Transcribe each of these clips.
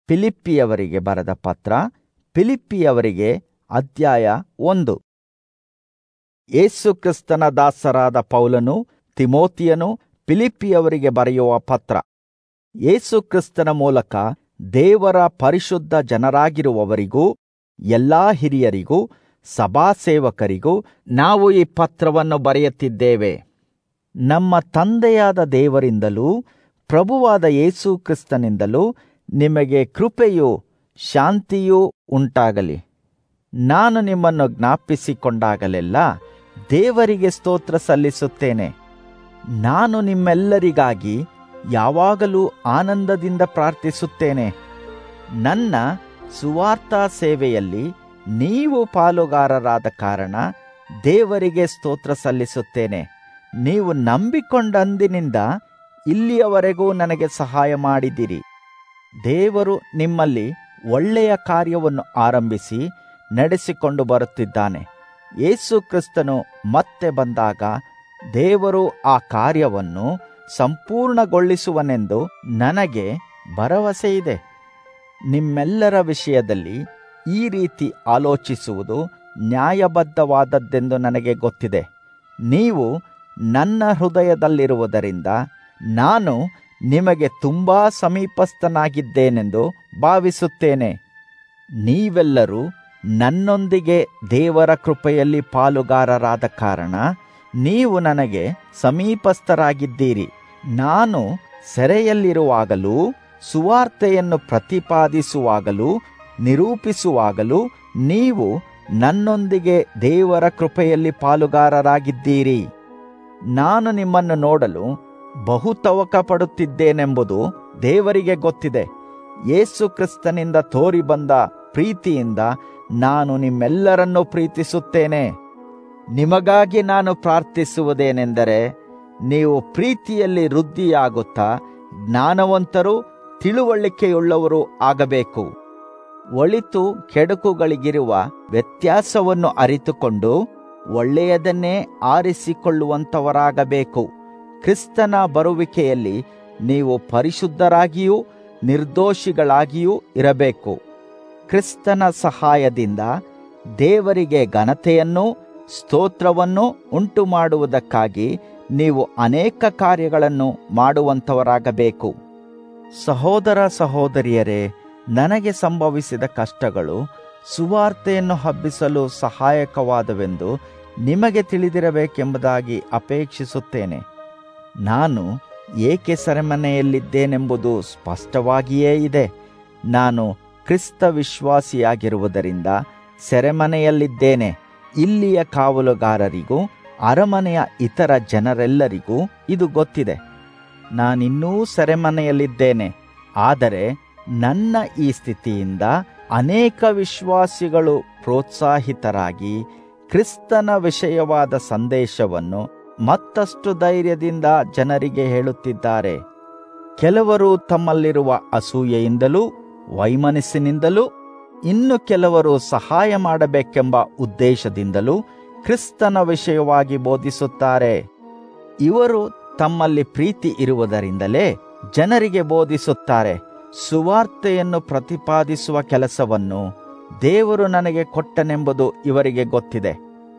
ಫಿಲಿಪ್ಪಿಯವರಿಗೆ ಬರೆದ ಪತ್ರ ಫಿಲಿಪ್ಪಿಯವರಿಗೆ ಅಧ್ಯಾಯ ಒಂದು ಯೇಸು ಕ್ರಿಸ್ತನ ದಾಸರಾದ ಪೌಲನು ತಿಮೋತಿಯನು ಫಿಲಿಪ್ಪಿಯವರಿಗೆ ಬರೆಯುವ ಪತ್ರ ಯೇಸು ಕ್ರಿಸ್ತನ ಮೂಲಕ ದೇವರ ಪರಿಶುದ್ಧ ಜನರಾಗಿರುವವರಿಗೂ ಎಲ್ಲಾ ಹಿರಿಯರಿಗೂ ಸಭಾಸೇವಕರಿಗೂ ನಾವು ಈ ಪತ್ರವನ್ನು ಬರೆಯುತ್ತಿದ್ದೇವೆ ನಮ್ಮ ತಂದೆಯಾದ ದೇವರಿಂದಲೂ ಪ್ರಭುವಾದ ಯೇಸು ಕ್ರಿಸ್ತನಿಂದಲೂ ನಿಮಗೆ ಕೃಪೆಯೂ ಶಾಂತಿಯೂ ಉಂಟಾಗಲಿ ನಾನು ನಿಮ್ಮನ್ನು ಜ್ಞಾಪಿಸಿಕೊಂಡಾಗಲೆಲ್ಲ ದೇವರಿಗೆ ಸ್ತೋತ್ರ ಸಲ್ಲಿಸುತ್ತೇನೆ ನಾನು ನಿಮ್ಮೆಲ್ಲರಿಗಾಗಿ ಯಾವಾಗಲೂ ಆನಂದದಿಂದ ಪ್ರಾರ್ಥಿಸುತ್ತೇನೆ ನನ್ನ ಸುವಾರ್ಥ ಸೇವೆಯಲ್ಲಿ ನೀವು ಪಾಲುಗಾರರಾದ ಕಾರಣ ದೇವರಿಗೆ ಸ್ತೋತ್ರ ಸಲ್ಲಿಸುತ್ತೇನೆ ನೀವು ನಂಬಿಕೊಂಡಂದಿನಿಂದ ಇಲ್ಲಿಯವರೆಗೂ ನನಗೆ ಸಹಾಯ ಮಾಡಿದಿರಿ ದೇವರು ನಿಮ್ಮಲ್ಲಿ ಒಳ್ಳೆಯ ಕಾರ್ಯವನ್ನು ಆರಂಭಿಸಿ ನಡೆಸಿಕೊಂಡು ಬರುತ್ತಿದ್ದಾನೆ ಯೇಸು ಕ್ರಿಸ್ತನು ಮತ್ತೆ ಬಂದಾಗ ದೇವರು ಆ ಕಾರ್ಯವನ್ನು ಸಂಪೂರ್ಣಗೊಳಿಸುವನೆಂದು ನನಗೆ ಭರವಸೆಯಿದೆ ನಿಮ್ಮೆಲ್ಲರ ವಿಷಯದಲ್ಲಿ ಈ ರೀತಿ ಆಲೋಚಿಸುವುದು ನ್ಯಾಯಬದ್ಧವಾದದ್ದೆಂದು ನನಗೆ ಗೊತ್ತಿದೆ ನೀವು ನನ್ನ ಹೃದಯದಲ್ಲಿರುವುದರಿಂದ ನಾನು ನಿಮಗೆ ತುಂಬಾ ಸಮೀಪಸ್ಥನಾಗಿದ್ದೇನೆಂದು ಭಾವಿಸುತ್ತೇನೆ ನೀವೆಲ್ಲರೂ ನನ್ನೊಂದಿಗೆ ದೇವರ ಕೃಪೆಯಲ್ಲಿ ಪಾಲುಗಾರರಾದ ಕಾರಣ ನೀವು ನನಗೆ ಸಮೀಪಸ್ಥರಾಗಿದ್ದೀರಿ ನಾನು ಸೆರೆಯಲ್ಲಿರುವಾಗಲೂ ಸುವಾರ್ತೆಯನ್ನು ಪ್ರತಿಪಾದಿಸುವಾಗಲೂ ನಿರೂಪಿಸುವಾಗಲೂ ನೀವು ನನ್ನೊಂದಿಗೆ ದೇವರ ಕೃಪೆಯಲ್ಲಿ ಪಾಲುಗಾರರಾಗಿದ್ದೀರಿ ನಾನು ನಿಮ್ಮನ್ನು ನೋಡಲು ಬಹು ತವಕ ಪಡುತ್ತಿದ್ದೇನೆಂಬುದು ದೇವರಿಗೆ ಗೊತ್ತಿದೆ ಯೇಸು ಕ್ರಿಸ್ತನಿಂದ ತೋರಿ ಬಂದ ಪ್ರೀತಿಯಿಂದ ನಾನು ನಿಮ್ಮೆಲ್ಲರನ್ನೂ ಪ್ರೀತಿಸುತ್ತೇನೆ ನಿಮಗಾಗಿ ನಾನು ಪ್ರಾರ್ಥಿಸುವುದೇನೆಂದರೆ ನೀವು ಪ್ರೀತಿಯಲ್ಲಿ ವೃದ್ಧಿಯಾಗುತ್ತಾ ಜ್ಞಾನವಂತರು ತಿಳುವಳಿಕೆಯುಳ್ಳವರು ಆಗಬೇಕು ಒಳಿತು ಕೆಡುಕುಗಳಿಗಿರುವ ವ್ಯತ್ಯಾಸವನ್ನು ಅರಿತುಕೊಂಡು ಒಳ್ಳೆಯದನ್ನೇ ಆರಿಸಿಕೊಳ್ಳುವಂಥವರಾಗಬೇಕು ಕ್ರಿಸ್ತನ ಬರುವಿಕೆಯಲ್ಲಿ ನೀವು ಪರಿಶುದ್ಧರಾಗಿಯೂ ನಿರ್ದೋಷಿಗಳಾಗಿಯೂ ಇರಬೇಕು ಕ್ರಿಸ್ತನ ಸಹಾಯದಿಂದ ದೇವರಿಗೆ ಘನತೆಯನ್ನು ಸ್ತೋತ್ರವನ್ನು ಉಂಟು ಮಾಡುವುದಕ್ಕಾಗಿ ನೀವು ಅನೇಕ ಕಾರ್ಯಗಳನ್ನು ಮಾಡುವಂಥವರಾಗಬೇಕು ಸಹೋದರ ಸಹೋದರಿಯರೇ ನನಗೆ ಸಂಭವಿಸಿದ ಕಷ್ಟಗಳು ಸುವಾರ್ತೆಯನ್ನು ಹಬ್ಬಿಸಲು ಸಹಾಯಕವಾದವೆಂದು ನಿಮಗೆ ತಿಳಿದಿರಬೇಕೆಂಬುದಾಗಿ ಅಪೇಕ್ಷಿಸುತ್ತೇನೆ ನಾನು ಏಕೆ ಸೆರೆಮನೆಯಲ್ಲಿದ್ದೇನೆಂಬುದು ಸ್ಪಷ್ಟವಾಗಿಯೇ ಇದೆ ನಾನು ಕ್ರಿಸ್ತ ವಿಶ್ವಾಸಿಯಾಗಿರುವುದರಿಂದ ಸೆರೆಮನೆಯಲ್ಲಿದ್ದೇನೆ ಇಲ್ಲಿಯ ಕಾವಲುಗಾರರಿಗೂ ಅರಮನೆಯ ಇತರ ಜನರೆಲ್ಲರಿಗೂ ಇದು ಗೊತ್ತಿದೆ ನಾನಿನ್ನೂ ಸೆರೆಮನೆಯಲ್ಲಿದ್ದೇನೆ ಆದರೆ ನನ್ನ ಈ ಸ್ಥಿತಿಯಿಂದ ಅನೇಕ ವಿಶ್ವಾಸಿಗಳು ಪ್ರೋತ್ಸಾಹಿತರಾಗಿ ಕ್ರಿಸ್ತನ ವಿಷಯವಾದ ಸಂದೇಶವನ್ನು ಮತ್ತಷ್ಟು ಧೈರ್ಯದಿಂದ ಜನರಿಗೆ ಹೇಳುತ್ತಿದ್ದಾರೆ ಕೆಲವರು ತಮ್ಮಲ್ಲಿರುವ ಅಸೂಯೆಯಿಂದಲೂ ವೈಮನಸ್ಸಿನಿಂದಲೂ ಇನ್ನು ಕೆಲವರು ಸಹಾಯ ಮಾಡಬೇಕೆಂಬ ಉದ್ದೇಶದಿಂದಲೂ ಕ್ರಿಸ್ತನ ವಿಷಯವಾಗಿ ಬೋಧಿಸುತ್ತಾರೆ ಇವರು ತಮ್ಮಲ್ಲಿ ಪ್ರೀತಿ ಇರುವುದರಿಂದಲೇ ಜನರಿಗೆ ಬೋಧಿಸುತ್ತಾರೆ ಸುವಾರ್ತೆಯನ್ನು ಪ್ರತಿಪಾದಿಸುವ ಕೆಲಸವನ್ನು ದೇವರು ನನಗೆ ಕೊಟ್ಟನೆಂಬುದು ಇವರಿಗೆ ಗೊತ್ತಿದೆ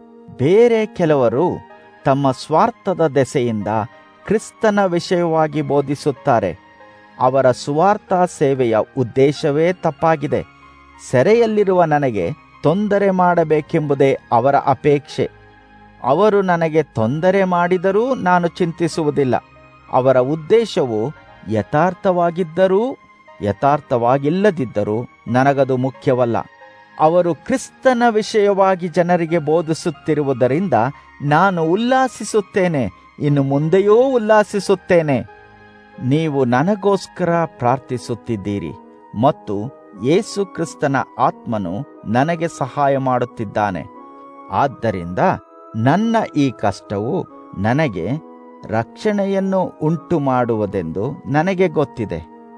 ಬೇರೆ ಕೆಲವರು ತಮ್ಮ ಸ್ವಾರ್ಥದ ದೆಸೆಯಿಂದ ಕ್ರಿಸ್ತನ ವಿಷಯವಾಗಿ ಬೋಧಿಸುತ್ತಾರೆ ಅವರ ಸುವಾರ್ಥ ಸೇವೆಯ ಉದ್ದೇಶವೇ ತಪ್ಪಾಗಿದೆ ಸೆರೆಯಲ್ಲಿರುವ ನನಗೆ ತೊಂದರೆ ಮಾಡಬೇಕೆಂಬುದೇ ಅವರ ಅಪೇಕ್ಷೆ ಅವರು ನನಗೆ ತೊಂದರೆ ಮಾಡಿದರೂ ನಾನು ಚಿಂತಿಸುವುದಿಲ್ಲ ಅವರ ಉದ್ದೇಶವು ಯಥಾರ್ಥವಾಗಿದ್ದರೂ ಯಥಾರ್ಥವಾಗಿಲ್ಲದಿದ್ದರೂ ನನಗದು ಮುಖ್ಯವಲ್ಲ ಅವರು ಕ್ರಿಸ್ತನ ವಿಷಯವಾಗಿ ಜನರಿಗೆ ಬೋಧಿಸುತ್ತಿರುವುದರಿಂದ ನಾನು ಉಲ್ಲಾಸಿಸುತ್ತೇನೆ ಇನ್ನು ಮುಂದೆಯೂ ಉಲ್ಲಾಸಿಸುತ್ತೇನೆ ನೀವು ನನಗೋಸ್ಕರ ಪ್ರಾರ್ಥಿಸುತ್ತಿದ್ದೀರಿ ಮತ್ತು ಯೇಸು ಕ್ರಿಸ್ತನ ಆತ್ಮನು ನನಗೆ ಸಹಾಯ ಮಾಡುತ್ತಿದ್ದಾನೆ ಆದ್ದರಿಂದ ನನ್ನ ಈ ಕಷ್ಟವು ನನಗೆ ರಕ್ಷಣೆಯನ್ನು ಉಂಟು ಮಾಡುವುದೆಂದು ನನಗೆ ಗೊತ್ತಿದೆ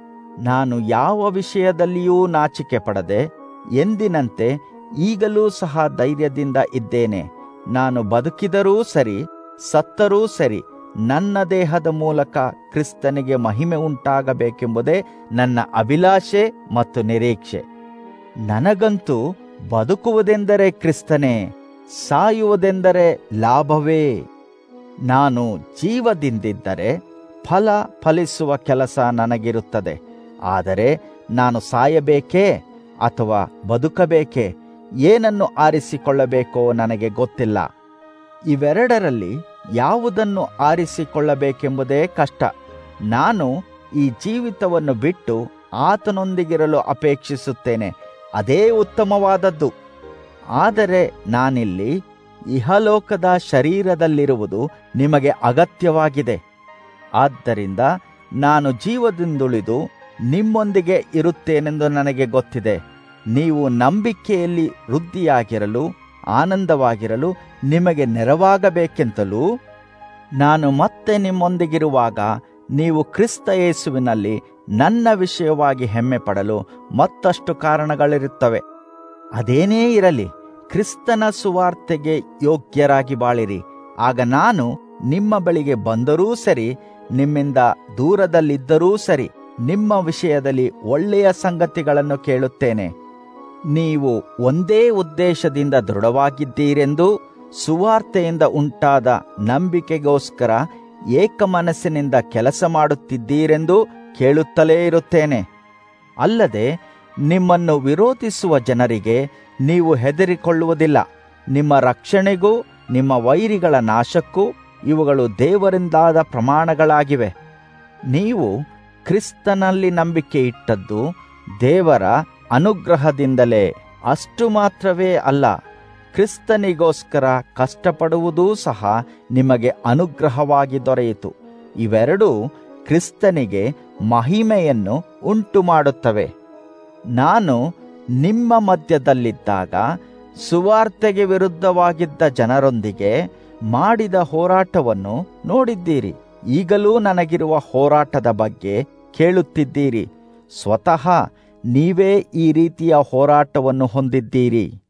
ನಾನು ಯಾವ ವಿಷಯದಲ್ಲಿಯೂ ನಾಚಿಕೆ ಪಡದೆ ಎಂದಿನಂತೆ ಈಗಲೂ ಸಹ ಧೈರ್ಯದಿಂದ ಇದ್ದೇನೆ ನಾನು ಬದುಕಿದರೂ ಸರಿ ಸತ್ತರೂ ಸರಿ ನನ್ನ ದೇಹದ ಮೂಲಕ ಕ್ರಿಸ್ತನಿಗೆ ಮಹಿಮೆ ಉಂಟಾಗಬೇಕೆಂಬುದೇ ನನ್ನ ಅಭಿಲಾಷೆ ಮತ್ತು ನಿರೀಕ್ಷೆ ನನಗಂತೂ ಬದುಕುವುದೆಂದರೆ ಕ್ರಿಸ್ತನೇ ಸಾಯುವುದೆಂದರೆ ಲಾಭವೇ ನಾನು ಜೀವದಿಂದಿದ್ದರೆ ಫಲ ಫಲಿಸುವ ಕೆಲಸ ನನಗಿರುತ್ತದೆ ಆದರೆ ನಾನು ಸಾಯಬೇಕೇ ಅಥವಾ ಬದುಕಬೇಕೇ ಏನನ್ನು ಆರಿಸಿಕೊಳ್ಳಬೇಕೋ ನನಗೆ ಗೊತ್ತಿಲ್ಲ ಇವೆರಡರಲ್ಲಿ ಯಾವುದನ್ನು ಆರಿಸಿಕೊಳ್ಳಬೇಕೆಂಬುದೇ ಕಷ್ಟ ನಾನು ಈ ಜೀವಿತವನ್ನು ಬಿಟ್ಟು ಆತನೊಂದಿಗಿರಲು ಅಪೇಕ್ಷಿಸುತ್ತೇನೆ ಅದೇ ಉತ್ತಮವಾದದ್ದು ಆದರೆ ನಾನಿಲ್ಲಿ ಇಹಲೋಕದ ಶರೀರದಲ್ಲಿರುವುದು ನಿಮಗೆ ಅಗತ್ಯವಾಗಿದೆ ಆದ್ದರಿಂದ ನಾನು ಜೀವದಿಂದುಳಿದು ನಿಮ್ಮೊಂದಿಗೆ ಇರುತ್ತೇನೆಂದು ನನಗೆ ಗೊತ್ತಿದೆ ನೀವು ನಂಬಿಕೆಯಲ್ಲಿ ವೃದ್ಧಿಯಾಗಿರಲು ಆನಂದವಾಗಿರಲು ನಿಮಗೆ ನೆರವಾಗಬೇಕೆಂತಲೂ ನಾನು ಮತ್ತೆ ನಿಮ್ಮೊಂದಿಗಿರುವಾಗ ನೀವು ಕ್ರಿಸ್ತ ಯೇಸುವಿನಲ್ಲಿ ನನ್ನ ವಿಷಯವಾಗಿ ಹೆಮ್ಮೆ ಪಡಲು ಮತ್ತಷ್ಟು ಕಾರಣಗಳಿರುತ್ತವೆ ಅದೇನೇ ಇರಲಿ ಕ್ರಿಸ್ತನ ಸುವಾರ್ತೆಗೆ ಯೋಗ್ಯರಾಗಿ ಬಾಳಿರಿ ಆಗ ನಾನು ನಿಮ್ಮ ಬಳಿಗೆ ಬಂದರೂ ಸರಿ ನಿಮ್ಮಿಂದ ದೂರದಲ್ಲಿದ್ದರೂ ಸರಿ ನಿಮ್ಮ ವಿಷಯದಲ್ಲಿ ಒಳ್ಳೆಯ ಸಂಗತಿಗಳನ್ನು ಕೇಳುತ್ತೇನೆ ನೀವು ಒಂದೇ ಉದ್ದೇಶದಿಂದ ದೃಢವಾಗಿದ್ದೀರೆಂದು ಸುವಾರ್ತೆಯಿಂದ ಉಂಟಾದ ನಂಬಿಕೆಗೋಸ್ಕರ ಏಕಮನಸ್ಸಿನಿಂದ ಕೆಲಸ ಮಾಡುತ್ತಿದ್ದೀರೆಂದು ಕೇಳುತ್ತಲೇ ಇರುತ್ತೇನೆ ಅಲ್ಲದೆ ನಿಮ್ಮನ್ನು ವಿರೋಧಿಸುವ ಜನರಿಗೆ ನೀವು ಹೆದರಿಕೊಳ್ಳುವುದಿಲ್ಲ ನಿಮ್ಮ ರಕ್ಷಣೆಗೂ ನಿಮ್ಮ ವೈರಿಗಳ ನಾಶಕ್ಕೂ ಇವುಗಳು ದೇವರಿಂದಾದ ಪ್ರಮಾಣಗಳಾಗಿವೆ ನೀವು ಕ್ರಿಸ್ತನಲ್ಲಿ ನಂಬಿಕೆ ಇಟ್ಟದ್ದು ದೇವರ ಅನುಗ್ರಹದಿಂದಲೇ ಅಷ್ಟು ಮಾತ್ರವೇ ಅಲ್ಲ ಕ್ರಿಸ್ತನಿಗೋಸ್ಕರ ಕಷ್ಟಪಡುವುದೂ ಸಹ ನಿಮಗೆ ಅನುಗ್ರಹವಾಗಿ ದೊರೆಯಿತು ಇವೆರಡೂ ಕ್ರಿಸ್ತನಿಗೆ ಮಹಿಮೆಯನ್ನು ಉಂಟು ಮಾಡುತ್ತವೆ ನಾನು ನಿಮ್ಮ ಮಧ್ಯದಲ್ಲಿದ್ದಾಗ ಸುವಾರ್ತೆಗೆ ವಿರುದ್ಧವಾಗಿದ್ದ ಜನರೊಂದಿಗೆ ಮಾಡಿದ ಹೋರಾಟವನ್ನು ನೋಡಿದ್ದೀರಿ ಈಗಲೂ ನನಗಿರುವ ಹೋರಾಟದ ಬಗ್ಗೆ ಕೇಳುತ್ತಿದ್ದೀರಿ ಸ್ವತಃ ನೀವೇ ಈ ರೀತಿಯ ಹೋರಾಟವನ್ನು ಹೊಂದಿದ್ದೀರಿ